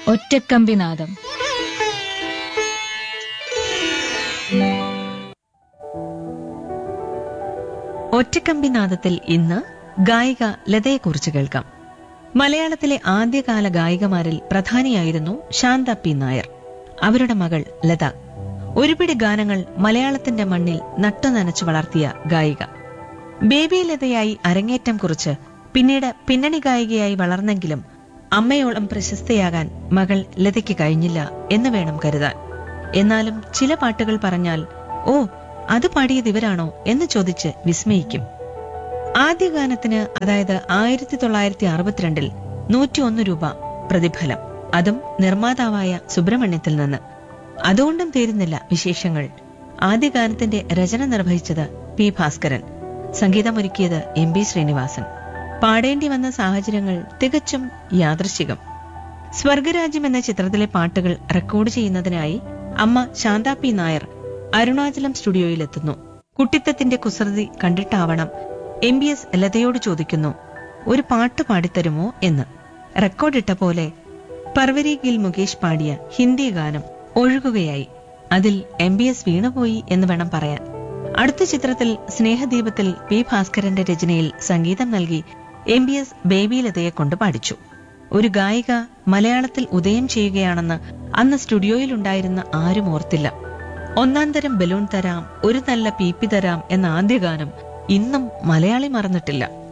ഒറ്റക്കമ്പിനാദം ഒറ്റക്കമ്പിനാദത്തിൽ ഇന്ന് ഗായിക ലതയെക്കുറിച്ച് കേൾക്കാം മലയാളത്തിലെ ആദ്യകാല ഗായികമാരിൽ പ്രധാനിയായിരുന്നു ശാന്ത പി നായർ അവരുടെ മകൾ ലത ഒരുപിടി ഗാനങ്ങൾ മലയാളത്തിന്റെ മണ്ണിൽ നട്ടുനനച്ചു വളർത്തിയ ഗായിക ബേബി ലതയായി അരങ്ങേറ്റം കുറിച്ച് പിന്നീട് പിന്നണി ഗായികയായി വളർന്നെങ്കിലും അമ്മയോളം പ്രശസ്തയാകാൻ മകൾ ലതയ്ക്ക് കഴിഞ്ഞില്ല എന്ന് വേണം കരുതാൻ എന്നാലും ചില പാട്ടുകൾ പറഞ്ഞാൽ ഓ അത് പാടിയത് ഇവരാണോ എന്ന് ചോദിച്ച് വിസ്മയിക്കും ആദ്യ ഗാനത്തിന് അതായത് ആയിരത്തി തൊള്ളായിരത്തി അറുപത്തിരണ്ടിൽ നൂറ്റിയൊന്ന് രൂപ പ്രതിഫലം അതും നിർമ്മാതാവായ സുബ്രഹ്മണ്യത്തിൽ നിന്ന് അതുകൊണ്ടും തീരുന്നില്ല വിശേഷങ്ങൾ ആദ്യ ഗാനത്തിന്റെ രചന നിർവഹിച്ചത് പി ഭാസ്കരൻ സംഗീതമൊരുക്കിയത് എം ബി ശ്രീനിവാസൻ പാടേണ്ടി വന്ന സാഹചര്യങ്ങൾ തികച്ചും യാദൃശികം സ്വർഗരാജ്യം എന്ന ചിത്രത്തിലെ പാട്ടുകൾ റെക്കോർഡ് ചെയ്യുന്നതിനായി അമ്മ ശാന്ത പി നായർ അരുണാചലം സ്റ്റുഡിയോയിലെത്തുന്നു കുട്ടിത്തത്തിന്റെ കുസൃതി കണ്ടിട്ടാവണം എം ബി എസ് ലതയോട് ചോദിക്കുന്നു ഒരു പാട്ട് പാടിത്തരുമോ എന്ന് റെക്കോർഡിട്ട പോലെ പർവരി ഗിൽ മുകേഷ് പാടിയ ഹിന്ദി ഗാനം ഒഴുകുകയായി അതിൽ എം ബി എസ് വീണുപോയി എന്ന് വേണം പറയാൻ അടുത്ത ചിത്രത്തിൽ സ്നേഹദീപത്തിൽ പി ഭാസ്കരന്റെ രചനയിൽ സംഗീതം നൽകി എം ബി എസ് ബേബി ലതയെ കൊണ്ട് പാടിച്ചു ഒരു ഗായിക മലയാളത്തിൽ ഉദയം ചെയ്യുകയാണെന്ന് അന്ന് സ്റ്റുഡിയോയിലുണ്ടായിരുന്ന ആരും ഓർത്തില്ല ഒന്നാം തരം ബലൂൺ തരാം ഒരു നല്ല പീപ്പി തരാം എന്ന ആദ്യ ഗാനം ഇന്നും മലയാളി മറന്നിട്ടില്ല